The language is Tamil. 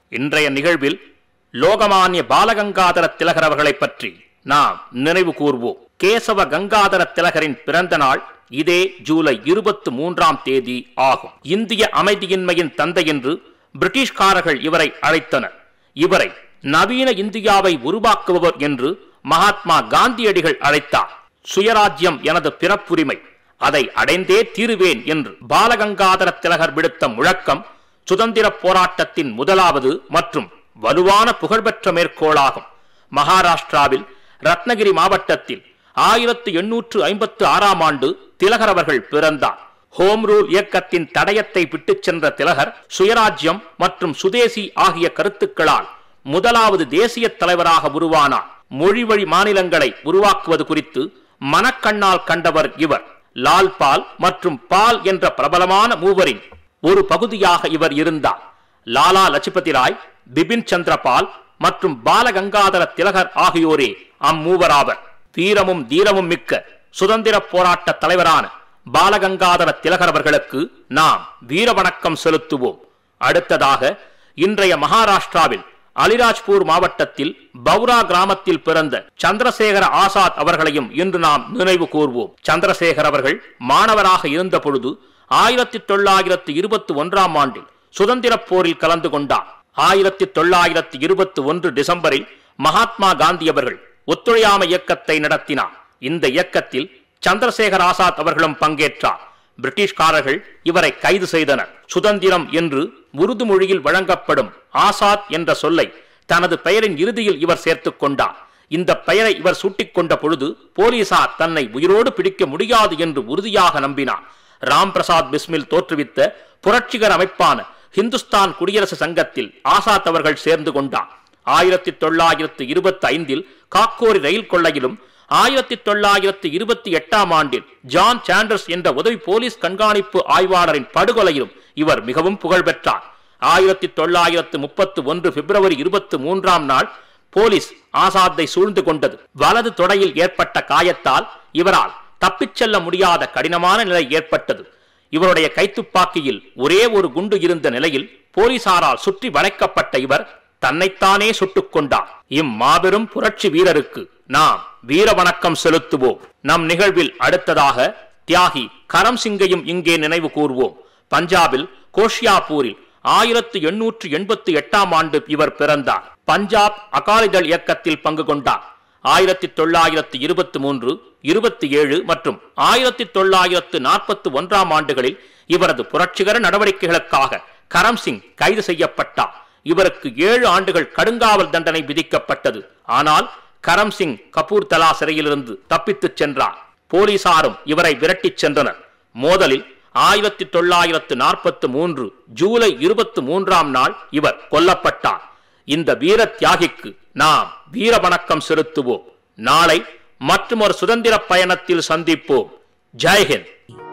இன்றைய நிகழ்வில் லோகமானிய பாலகங்காதர திலகர் அவர்களைப் பற்றி நாம் நினைவு கூர்வோம் கேசவ கங்காதர திலகரின் பிறந்த நாள் இதே ஜூலை இருபத்தி மூன்றாம் தேதி ஆகும் இந்திய அமைதியின்மையின் தந்தை என்று பிரிட்டிஷ்காரர்கள் இவரை அழைத்தனர் இவரை நவீன இந்தியாவை உருவாக்குபவர் என்று மகாத்மா காந்தியடிகள் அழைத்தார் சுயராஜ்யம் எனது பிறப்புரிமை அதை அடைந்தே தீருவேன் என்று பாலகங்காதர திலகர் விடுத்த முழக்கம் சுதந்திர போராட்டத்தின் முதலாவது மற்றும் வலுவான புகழ்பெற்ற மேற்கோளாகும் மகாராஷ்டிராவில் ரத்னகிரி மாவட்டத்தில் ஆயிரத்து எண்ணூற்று ஐம்பத்து ஆறாம் ஆண்டு திலகர் அவர்கள் பிறந்தார் ஹோம் ரூல் இயக்கத்தின் தடயத்தை விட்டுச் சென்ற திலகர் சுயராஜ்யம் மற்றும் சுதேசி ஆகிய கருத்துக்களால் முதலாவது தேசிய தலைவராக உருவானார் மொழி வழி மாநிலங்களை உருவாக்குவது குறித்து மனக்கண்ணால் கண்டவர் இவர் லால் பால் மற்றும் பால் என்ற பிரபலமான மூவரின் ஒரு பகுதியாக இவர் இருந்தார் லாலா லஜபதி ராய் பிபின் சந்திர பால் மற்றும் பாலகங்காதர திலகர் ஆகியோரே அம்மூவராவர் வீரமும் தீரமும் மிக்க சுதந்திர போராட்ட தலைவரான பாலகங்காதர திலகர் அவர்களுக்கு நாம் வீர வணக்கம் செலுத்துவோம் அடுத்ததாக இன்றைய மகாராஷ்டிராவில் அலிராஜ்பூர் மாவட்டத்தில் பௌரா கிராமத்தில் பிறந்த சந்திரசேகர ஆசாத் அவர்களையும் இன்று நாம் நினைவு கூர்வோம் சந்திரசேகர் அவர்கள் மாணவராக இருந்த பொழுது ஆயிரத்தி தொள்ளாயிரத்தி இருபத்தி ஒன்றாம் ஆண்டில் சுதந்திர போரில் கலந்து கொண்டார் ஆயிரத்தி தொள்ளாயிரத்தி இருபத்தி ஒன்று டிசம்பரில் மகாத்மா காந்தி அவர்கள் ஒத்துழையாமை இயக்கத்தை நடத்தினார் இந்த இயக்கத்தில் சந்திரசேகர் ஆசாத் அவர்களும் பங்கேற்றார் பிரிட்டிஷ்காரர்கள் இவரை கைது செய்தனர் சுதந்திரம் என்று உருது மொழியில் வழங்கப்படும் ஆசாத் என்ற சொல்லை தனது பெயரின் இறுதியில் இவர் சேர்த்துக் கொண்டார் இந்த பெயரை இவர் சூட்டிக்கொண்ட பொழுது போலீசார் தன்னை உயிரோடு பிடிக்க முடியாது என்று உறுதியாக நம்பினார் ராம் பிரசாத் பிஸ்மில் தோற்றுவித்த புரட்சிகர அமைப்பான ஹிந்துஸ்தான் குடியரசு சங்கத்தில் ஆசாத் அவர்கள் சேர்ந்து கொண்டார் ஆயிரத்தி தொள்ளாயிரத்து இருபத்தி ஐந்தில் காக்கோரி ரயில் கொள்ளையிலும் ஆயிரத்தி தொள்ளாயிரத்தி இருபத்தி எட்டாம் ஆண்டில் ஜான் சாண்டர்ஸ் என்ற உதவி போலீஸ் கண்காணிப்பு ஆய்வாளரின் படுகொலையிலும் இவர் மிகவும் புகழ் பெற்றார் ஆயிரத்தி தொள்ளாயிரத்து முப்பத்து ஒன்று பிப்ரவரி இருபத்தி மூன்றாம் நாள் போலீஸ் ஆசாத்தை சூழ்ந்து கொண்டது வலது தொடையில் ஏற்பட்ட காயத்தால் இவரால் தப்பிச் செல்ல முடியாத கடினமான நிலை ஏற்பட்டது இவருடைய கைத்துப்பாக்கியில் ஒரே ஒரு குண்டு இருந்த நிலையில் போலீசாரால் சுற்றி வளைக்கப்பட்ட இவர் தன்னைத்தானே சுட்டுக் கொண்டார் இம்மாபெரும் புரட்சி வீரருக்கு நாம் வீர வணக்கம் செலுத்துவோம் நம் நிகழ்வில் அடுத்ததாக தியாகி கரம் சிங்கையும் இங்கே நினைவு கூர்வோம் பஞ்சாபில் கோஷியாப்பூரில் ஆயிரத்து எண்ணூற்று எண்பத்தி எட்டாம் ஆண்டு இவர் பிறந்தார் பஞ்சாப் அகாலிதள் இயக்கத்தில் பங்கு கொண்டார் ஆயிரத்தி தொள்ளாயிரத்து இருபத்தி மூன்று இருபத்தி ஏழு மற்றும் ஆயிரத்தி தொள்ளாயிரத்து நாற்பத்தி ஒன்றாம் ஆண்டுகளில் இவரது புரட்சிகர நடவடிக்கைகளுக்காக கரம் சிங் கைது செய்யப்பட்டார் இவருக்கு ஏழு ஆண்டுகள் கடுங்காவல் தண்டனை விதிக்கப்பட்டது ஆனால் கரம் சிங் கபூர் தலா சிறையிலிருந்து தப்பித்துச் சென்றார் போலீசாரும் இவரை விரட்டிச் சென்றனர் மோதலில் ஆயிரத்தி தொள்ளாயிரத்து நாற்பத்தி மூன்று ஜூலை இருபத்தி மூன்றாம் நாள் இவர் கொல்லப்பட்டார் இந்த வீர தியாகிக்கு நாம் வீர வணக்கம் செலுத்துவோம் நாளை மற்றும் ஒரு சுதந்திர பயணத்தில் சந்திப்போம் ஜெய்ஹிந்த்